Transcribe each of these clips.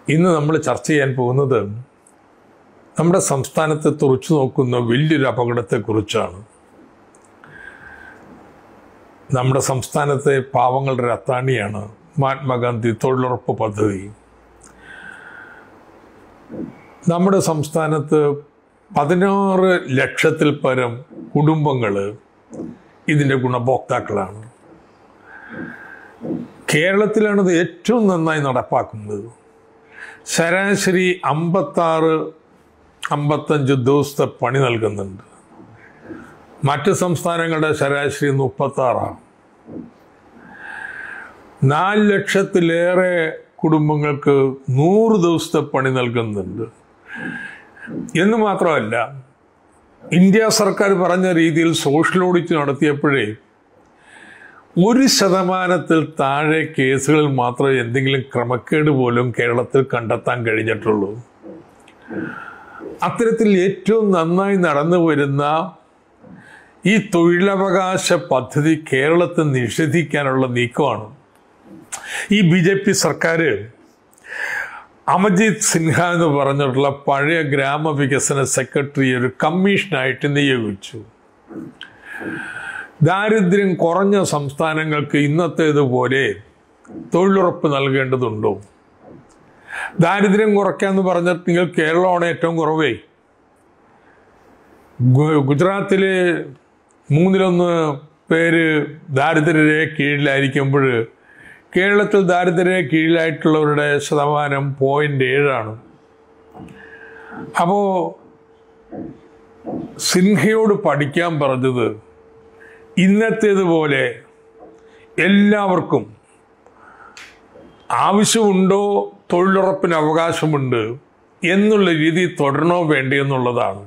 ഇന്ന് നമ്മൾ ചർച്ച ചെയ്യാൻ പോകുന്നത് നമ്മുടെ സംസ്ഥാനത്തെ തുറച്ചു നോക്കുന്ന വലിയൊരു അപകടത്തെക്കുറിച്ചാണ് നമ്മുടെ സംസ്ഥാനത്തെ പാവങ്ങളുടെ അത്താണിയാണ് മഹാത്മാഗാന്ധി തൊഴിലുറപ്പ് പദ്ധതി നമ്മുടെ സംസ്ഥാനത്ത് പതിനാറ് ലക്ഷത്തിൽ പരം കുടുംബങ്ങൾ ഇതിൻ്റെ ഗുണഭോക്താക്കളാണ് കേരളത്തിലാണ് ഇത് ഏറ്റവും നന്നായി നടപ്പാക്കുന്നത് ശരാശരി അമ്പത്താറ് അമ്പത്തഞ്ച് ദിവസത്തെ പണി നൽകുന്നുണ്ട് മറ്റ് സംസ്ഥാനങ്ങളുടെ ശരാശരി മുപ്പത്താറാണ് നാല് ലക്ഷത്തിലേറെ കുടുംബങ്ങൾക്ക് നൂറ് ദിവസത്തെ പണി നൽകുന്നുണ്ട് എന്ന് മാത്രമല്ല ഇന്ത്യ സർക്കാർ പറഞ്ഞ രീതിയിൽ സോഷ്യൽ ഓഡിറ്റ് നടത്തിയപ്പോഴേ ഒരു ശതമാനത്തിൽ താഴെ കേസുകളിൽ മാത്രമേ എന്തെങ്കിലും ക്രമക്കേട് പോലും കേരളത്തിൽ കണ്ടെത്താൻ കഴിഞ്ഞിട്ടുള്ളൂ അത്തരത്തിൽ ഏറ്റവും നന്നായി നടന്നു വരുന്ന ഈ തൊഴിലവകാശ പദ്ധതി കേരളത്തിൽ നിഷേധിക്കാനുള്ള നീക്കമാണ് ഈ ബി ജെ പി സർക്കാർ അമജിത് സിൻഹ എന്ന് പറഞ്ഞിട്ടുള്ള പഴയ ഗ്രാമവികസന സെക്രട്ടറി ഒരു കമ്മീഷനായിട്ട് നിയോഗിച്ചു ദാരിദ്ര്യം കുറഞ്ഞ സംസ്ഥാനങ്ങൾക്ക് ഇന്നത്തേതുപോലെ തൊഴിലുറപ്പ് നൽകേണ്ടതുണ്ടോ ദാരിദ്ര്യം കുറയ്ക്കാന്ന് പറഞ്ഞിട്ട് നിങ്ങൾ കേരളമാണ് ഏറ്റവും കുറവേ ഗു- ഗുജറാത്തില് മൂന്നിലൊന്ന് പേര് ദാരിദ്ര്യരെ കീഴിലായിരിക്കുമ്പോൾ കേരളത്തിൽ ദാരിദ്ര്യ കീഴിലായിട്ടുള്ളവരുടെ ശതമാനം പോയിന്റ് ഏഴാണ് അപ്പോ സിൻഹയോട് പഠിക്കാൻ പറഞ്ഞത് ഇന്നത്തേതുപോലെ എല്ലാവർക്കും ആവശ്യമുണ്ടോ തൊഴിലുറപ്പിന് അവകാശമുണ്ട് എന്നുള്ള രീതി തുടരണോ വേണ്ടേ എന്നുള്ളതാണ്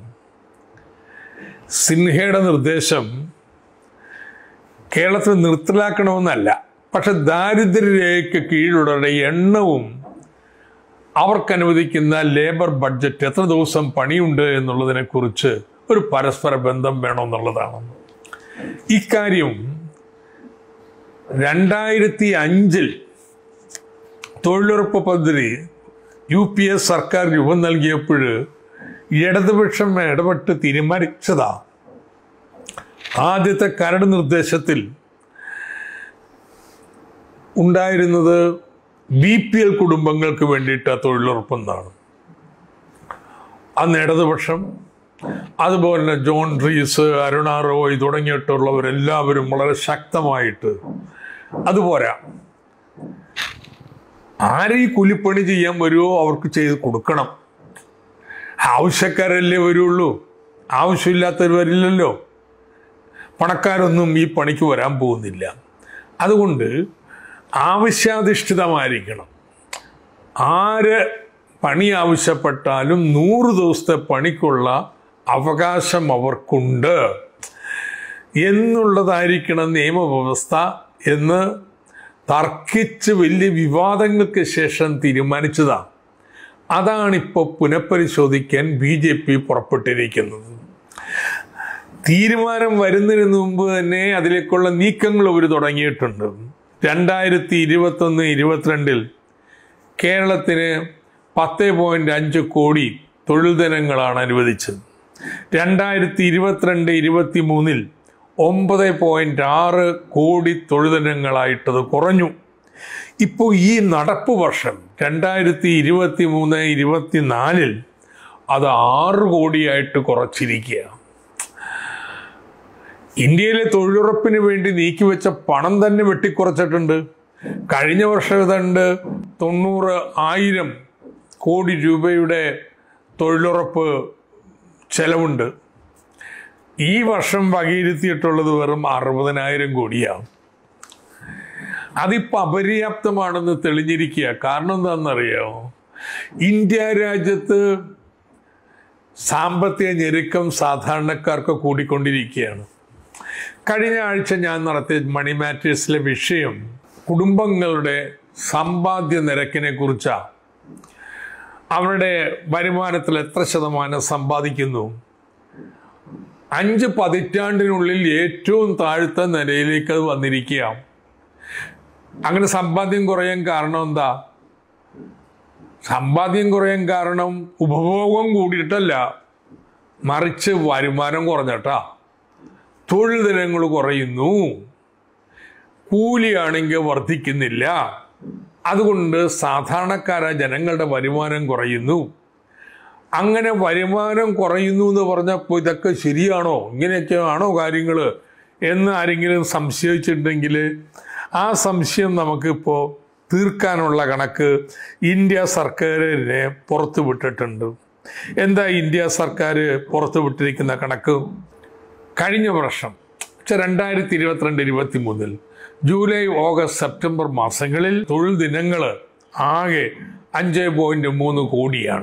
സിൻഹയുടെ നിർദ്ദേശം കേരളത്തിൽ നിർത്തലാക്കണമെന്നല്ല പക്ഷെ ദാരിദ്ര്യരേഖയ്ക്ക് കീഴിലുള്ളവരുടെ എണ്ണവും അവർക്ക് അനുവദിക്കുന്ന ലേബർ ബഡ്ജറ്റ് എത്ര ദിവസം പണിയുണ്ട് എന്നുള്ളതിനെ കുറിച്ച് ഒരു പരസ്പര ബന്ധം വേണമെന്നുള്ളതാണ് ഇക്കാര്യം രണ്ടായിരത്തി അഞ്ചിൽ തൊഴിലുറപ്പ് പദ്ധതി യു പി എസ് സർക്കാർ രൂപം നൽകിയപ്പോൾ ഇടതുപക്ഷം ഇടപെട്ട് തീരുമാനിച്ചതാ ആദ്യത്തെ കരട് നിർദ്ദേശത്തിൽ ഉണ്ടായിരുന്നത് ബി പി എൽ കുടുംബങ്ങൾക്ക് വേണ്ടിയിട്ട് തൊഴിലുറപ്പെന്നാണ് അന്ന് ഇടതുപക്ഷം അതുപോലെ തന്നെ ജോൺ റീസ് അരുണ റോയ് തുടങ്ങിയിട്ടുള്ളവരെല്ലാവരും വളരെ ശക്തമായിട്ട് അതുപോരാ ആരെ ഈ കൂലിപ്പണി ചെയ്യാൻ വരുമോ അവർക്ക് ചെയ്ത് കൊടുക്കണം ആവശ്യക്കാരല്ലേ വരുള്ളൂ ആവശ്യമില്ലാത്തവർ വരില്ലല്ലോ പണക്കാരൊന്നും ഈ പണിക്ക് വരാൻ പോകുന്നില്ല അതുകൊണ്ട് ആവശ്യാധിഷ്ഠിതമായിരിക്കണം ആര് പണി ആവശ്യപ്പെട്ടാലും നൂറ് ദിവസത്തെ പണിക്കുള്ള അവകാശം അവർക്കുണ്ട് എന്നുള്ളതായിരിക്കണം നിയമവ്യവസ്ഥ എന്ന് തർക്കിച്ച് വലിയ വിവാദങ്ങൾക്ക് ശേഷം തീരുമാനിച്ചതാണ് അതാണിപ്പോൾ പുനഃപരിശോധിക്കാൻ ബി ജെ പി പുറപ്പെട്ടിരിക്കുന്നത് തീരുമാനം വരുന്നതിന് മുമ്പ് തന്നെ അതിലേക്കുള്ള നീക്കങ്ങൾ അവർ തുടങ്ങിയിട്ടുണ്ട് രണ്ടായിരത്തി ഇരുപത്തൊന്ന് ഇരുപത്തിരണ്ടിൽ കേരളത്തിന് പത്ത് പോയിന്റ് അഞ്ച് കോടി തൊഴിൽ ദിനങ്ങളാണ് അനുവദിച്ചത് രണ്ടായിരത്തി ഇരുപത്തിരണ്ട് ഇരുപത്തി മൂന്നിൽ ഒമ്പത് പോയിന്റ് ആറ് കോടി തൊഴിൽ ദിനങ്ങളായിട്ടത് കുറഞ്ഞു ഇപ്പോൾ ഈ നടപ്പ് വർഷം രണ്ടായിരത്തി ഇരുപത്തി മൂന്ന് ഇരുപത്തിനാലിൽ അത് ആറ് കോടിയായിട്ട് കുറച്ചിരിക്കുകയാണ് ഇന്ത്യയിലെ തൊഴിലുറപ്പിന് വേണ്ടി നീക്കിവെച്ച പണം തന്നെ വെട്ടിക്കുറച്ചിട്ടുണ്ട് കഴിഞ്ഞ വർഷം ഏതാണ്ട് തൊണ്ണൂറ് ആയിരം കോടി രൂപയുടെ തൊഴിലുറപ്പ് ചെലവുണ്ട് ഈ വർഷം വകയിരുത്തിയിട്ടുള്ളത് വെറും അറുപതിനായിരം കോടിയാണ് അതിപ്പോൾ അപര്യാപ്തമാണെന്ന് തെളിഞ്ഞിരിക്കുക കാരണം എന്താണെന്നറിയാമോ ഇന്ത്യ രാജ്യത്ത് സാമ്പത്തിക ഞെരുക്കം സാധാരണക്കാർക്ക് കൂടിക്കൊണ്ടിരിക്കുകയാണ് കഴിഞ്ഞ ആഴ്ച ഞാൻ നടത്തിയ മണി മാറ്റേഴ്സിലെ വിഷയം കുടുംബങ്ങളുടെ സമ്പാദ്യ നിരക്കിനെ കുറിച്ചാണ് അവരുടെ വരുമാനത്തിൽ എത്ര ശതമാനം സമ്പാദിക്കുന്നു അഞ്ച് പതിറ്റാണ്ടിനുള്ളിൽ ഏറ്റവും താഴ്ത്ത നിലയിലേക്ക് അത് വന്നിരിക്കുക അങ്ങനെ സമ്പാദ്യം കുറയാൻ കാരണം എന്താ സമ്പാദ്യം കുറയാൻ കാരണം ഉപഭോഗം കൂടിയിട്ടല്ല മറിച്ച് വരുമാനം കുറഞ്ഞട്ടാ തൊഴിൽ ദിനങ്ങൾ കുറയുന്നു കൂലിയാണെങ്കിൽ വർദ്ധിക്കുന്നില്ല അതുകൊണ്ട് സാധാരണക്കാരായ ജനങ്ങളുടെ വരുമാനം കുറയുന്നു അങ്ങനെ വരുമാനം കുറയുന്നു എന്ന് പറഞ്ഞപ്പോൾ ഇതൊക്കെ ശരിയാണോ ഇങ്ങനെയൊക്കെ ആണോ കാര്യങ്ങൾ എന്ന് ആരെങ്കിലും സംശയിച്ചിട്ടുണ്ടെങ്കിൽ ആ സംശയം നമുക്കിപ്പോൾ തീർക്കാനുള്ള കണക്ക് ഇന്ത്യ സർക്കാരിനെ പുറത്തു വിട്ടിട്ടുണ്ട് എന്താ ഇന്ത്യ സർക്കാർ പുറത്തു വിട്ടിരിക്കുന്ന കണക്ക് കഴിഞ്ഞ വർഷം രണ്ടായിരത്തി ഇരുപത്തിരണ്ട് ഇരുപത്തി മൂന്നിൽ ജൂലൈ ഓഗസ്റ്റ് സെപ്റ്റംബർ മാസങ്ങളിൽ തൊഴിൽ ദിനങ്ങൾ ആകെ അഞ്ച് പോയിന്റ് മൂന്ന് കോടിയാണ്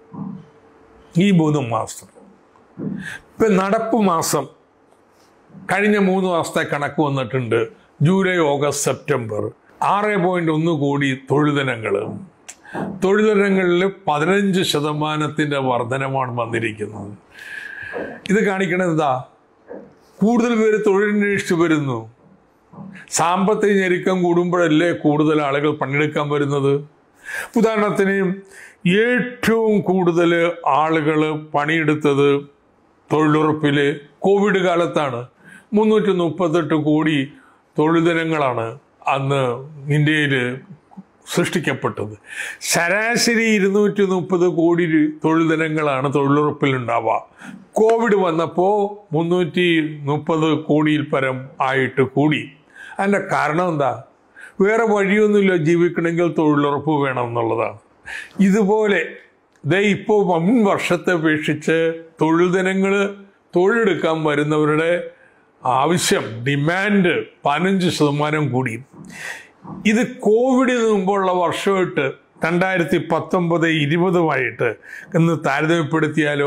ഈ മൂന്ന് മാസം ഇപ്പം നടപ്പ് മാസം കഴിഞ്ഞ മൂന്ന് മാസത്തെ കണക്ക് വന്നിട്ടുണ്ട് ജൂലൈ ഓഗസ്റ്റ് സെപ്റ്റംബർ ആറ് പോയിന്റ് ഒന്ന് കോടി തൊഴിൽ ദിനങ്ങൾ തൊഴിൽ ദിനങ്ങളിൽ പതിനഞ്ച് ശതമാനത്തിൻ്റെ വർധനമാണ് വന്നിരിക്കുന്നത് ഇത് കാണിക്കണത് എന്താ കൂടുതൽ പേര് തൊഴിലന്വേഷിച്ച് വരുന്നു സാമ്പത്തിക ഞെരുക്കം കൂടുമ്പോഴല്ലേ കൂടുതൽ ആളുകൾ പണിയെടുക്കാൻ വരുന്നത് ഉദാഹരണത്തിന് ഏറ്റവും കൂടുതൽ ആളുകൾ പണിയെടുത്തത് തൊഴിലുറപ്പിൽ കോവിഡ് കാലത്താണ് മുന്നൂറ്റി മുപ്പത്തെട്ട് കോടി തൊഴിൽ ദിനങ്ങളാണ് അന്ന് ഇന്ത്യയിൽ സൃഷ്ടിക്കപ്പെട്ടത് ശരാശരി ഇരുന്നൂറ്റി മുപ്പത് കോടി തൊഴിൽ ദിനങ്ങളാണ് തൊഴിലുറപ്പിൽ ഉണ്ടാവുക കോവിഡ് വന്നപ്പോൾ മുന്നൂറ്റി മുപ്പത് കോടിയിൽ പരം ആയിട്ട് കൂടി അതിൻ്റെ കാരണം എന്താ വേറെ വഴിയൊന്നുമില്ല ജീവിക്കണമെങ്കിൽ തൊഴിലുറപ്പ് വേണം എന്നുള്ളതാണ് ഇതുപോലെ ദേ ഇപ്പോൾ മുൻ വർഷത്തെ അപേക്ഷിച്ച് തൊഴിൽ ദിനങ്ങൾ തൊഴിലെടുക്കാൻ വരുന്നവരുടെ ആവശ്യം ഡിമാൻഡ് പതിനഞ്ച് ശതമാനം കൂടി ഇത് കോവിഡിന് മുമ്പുള്ള വർഷമായിട്ട് രണ്ടായിരത്തി പത്തൊമ്പത് ഇരുപതുമായിട്ട് ഇന്ന് താരതമ്യപ്പെടുത്തിയാലോ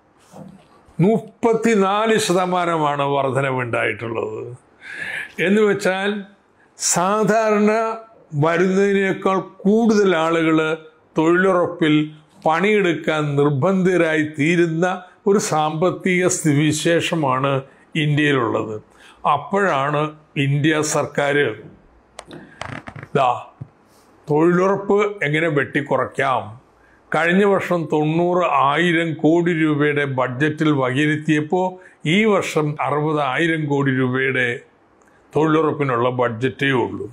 മുപ്പത്തിനാല് ശതമാനമാണ് വർധനവുണ്ടായിട്ടുള്ളത് എന്ന് വെച്ചാൽ സാധാരണ വരുന്നതിനേക്കാൾ കൂടുതൽ ആളുകൾ തൊഴിലുറപ്പിൽ പണിയെടുക്കാൻ നിർബന്ധിതരായി തീരുന്ന ഒരു സാമ്പത്തിക സ്ഥിതിവിശേഷമാണ് ഇന്ത്യയിലുള്ളത് അപ്പോഴാണ് ഇന്ത്യ സർക്കാർ ദാ തൊഴിലുറപ്പ് എങ്ങനെ വെട്ടിക്കുറയ്ക്കാം കഴിഞ്ഞ വർഷം തൊണ്ണൂറ് ആയിരം കോടി രൂപയുടെ ബഡ്ജറ്റിൽ വകയിരുത്തിയപ്പോൾ ഈ വർഷം അറുപത് ആയിരം കോടി രൂപയുടെ തൊഴിലുറപ്പിനുള്ള ബഡ്ജറ്റേ ഉള്ളൂ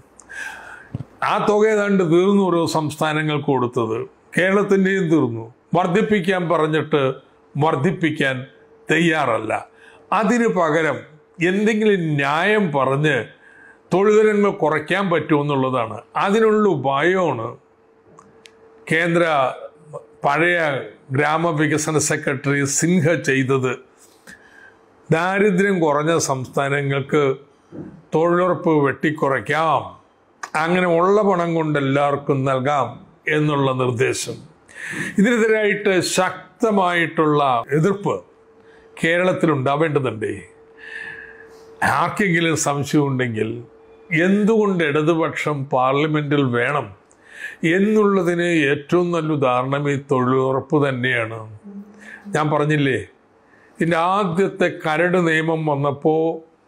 ആ തുക ഏതാണ്ട് തീർന്നു ഓരോ സംസ്ഥാനങ്ങൾക്ക് കൊടുത്തത് കേരളത്തിൻ്റെയും തീർന്നു വർദ്ധിപ്പിക്കാൻ പറഞ്ഞിട്ട് വർദ്ധിപ്പിക്കാൻ തയ്യാറല്ല അതിനു പകരം എന്തെങ്കിലും ന്യായം പറഞ്ഞ് തൊഴിലിനങ്ങൾ കുറയ്ക്കാൻ പറ്റുമെന്നുള്ളതാണ് അതിനുള്ള ഉപായമാണ് കേന്ദ്ര പഴയ ഗ്രാമവികസന സെക്രട്ടറി സിൻഹ ചെയ്തത് ദാരിദ്ര്യം കുറഞ്ഞ സംസ്ഥാനങ്ങൾക്ക് തൊഴിലുറപ്പ് വെട്ടിക്കുറയ്ക്കാം അങ്ങനെ ഉള്ള പണം കൊണ്ട് എല്ലാവർക്കും നൽകാം എന്നുള്ള നിർദ്ദേശം ഇതിനെതിരായിട്ട് ശക്തമായിട്ടുള്ള എതിർപ്പ് കേരളത്തിൽ ഉണ്ടാവേണ്ടതുണ്ടേ ആർക്കെങ്കിലും സംശയമുണ്ടെങ്കിൽ എന്തുകൊണ്ട് ഇടതുപക്ഷം പാർലമെന്റിൽ വേണം എന്നുള്ളതിന് ഏറ്റവും നല്ല ഉദാഹരണം ഈ തൊഴിലുറപ്പ് തന്നെയാണ് ഞാൻ പറഞ്ഞില്ലേ ഇതിൻ്റെ ആദ്യത്തെ കരട് നിയമം വന്നപ്പോൾ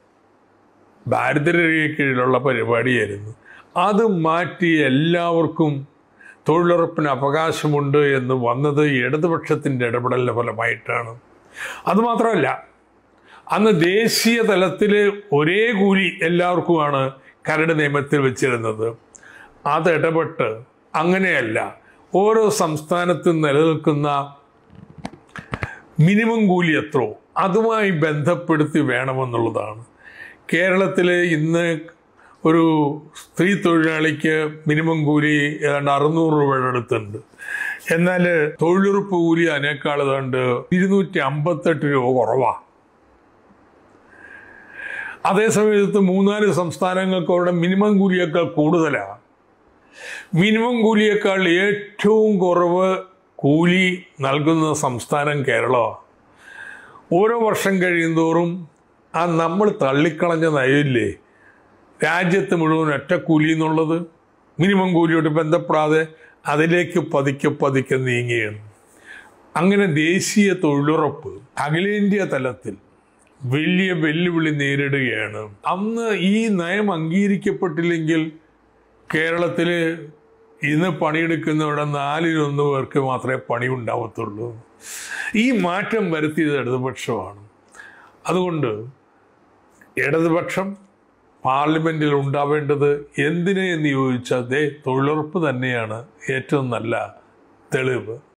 ദാരിദ്ര്യരേഖ കീഴിലുള്ള പരിപാടിയായിരുന്നു അത് മാറ്റി എല്ലാവർക്കും തൊഴിലുറപ്പിന് അവകാശമുണ്ട് എന്ന് വന്നത് ഇടതുപക്ഷത്തിൻ്റെ ഇടപെടലിൻ്റെ ഫലമായിട്ടാണ് അതുമാത്രമല്ല അന്ന് ദേശീയ തലത്തിൽ ഒരേ കൂലി എല്ലാവർക്കുമാണ് കരട് നിയമത്തിൽ വെച്ചിരുന്നത് അത് ഇടപെട്ട് അങ്ങനെയല്ല ഓരോ സംസ്ഥാനത്തും നിലനിൽക്കുന്ന മിനിമം കൂലി എത്രയോ അതുമായി ബന്ധപ്പെടുത്തി വേണമെന്നുള്ളതാണ് കേരളത്തിൽ ഇന്ന് ഒരു സ്ത്രീ തൊഴിലാളിക്ക് മിനിമം കൂലി ഏതാണ്ട് അറുന്നൂറ് രൂപയുടെ അടുത്തുണ്ട് എന്നാൽ തൊഴിലുറപ്പ് കൂലി അതിനേക്കാൾ ഏതാണ്ട് ഇരുന്നൂറ്റി അമ്പത്തെട്ട് രൂപ കുറവാണ് അതേസമയത്ത് മൂന്നാല് സംസ്ഥാനങ്ങൾക്ക് അവരുടെ മിനിമം കൂലിയേക്കാൾ കൂടുതലാണ് മിനിമം കൂലിയേക്കാൾ ഏറ്റവും കുറവ് കൂലി നൽകുന്ന സംസ്ഥാനം കേരളമാണ് ഓരോ വർഷം കഴിയുന്തോറും ആ നമ്മൾ തള്ളിക്കളഞ്ഞ നയമില്ലേ രാജ്യത്ത് മുഴുവൻ ഒറ്റക്കൂലി എന്നുള്ളത് മിനിമം കൂലിയോട് ബന്ധപ്പെടാതെ അതിലേക്ക് പതുക്കെ പതുക്കെ നീങ്ങുകയാണ് അങ്ങനെ ദേശീയ തൊഴിലുറപ്പ് അഖിലേന്ത്യാ തലത്തിൽ വലിയ വെല്ലുവിളി നേരിടുകയാണ് അന്ന് ഈ നയം അംഗീകരിക്കപ്പെട്ടില്ലെങ്കിൽ കേരളത്തിൽ ഇന്ന് പണിയെടുക്കുന്നവിടെ നാലിലൊന്ന് പേർക്ക് മാത്രമേ പണി ഉണ്ടാവത്തുള്ളൂ ഈ മാറ്റം വരുത്തിയത് ഇടതുപക്ഷമാണ് അതുകൊണ്ട് ഇടതുപക്ഷം പാർലമെന്റിൽ ഉണ്ടാവേണ്ടത് എന്തിന് എന്ന് ചോദിച്ചാൽ ദേ തൊഴിലുറപ്പ് തന്നെയാണ് ഏറ്റവും നല്ല തെളിവ്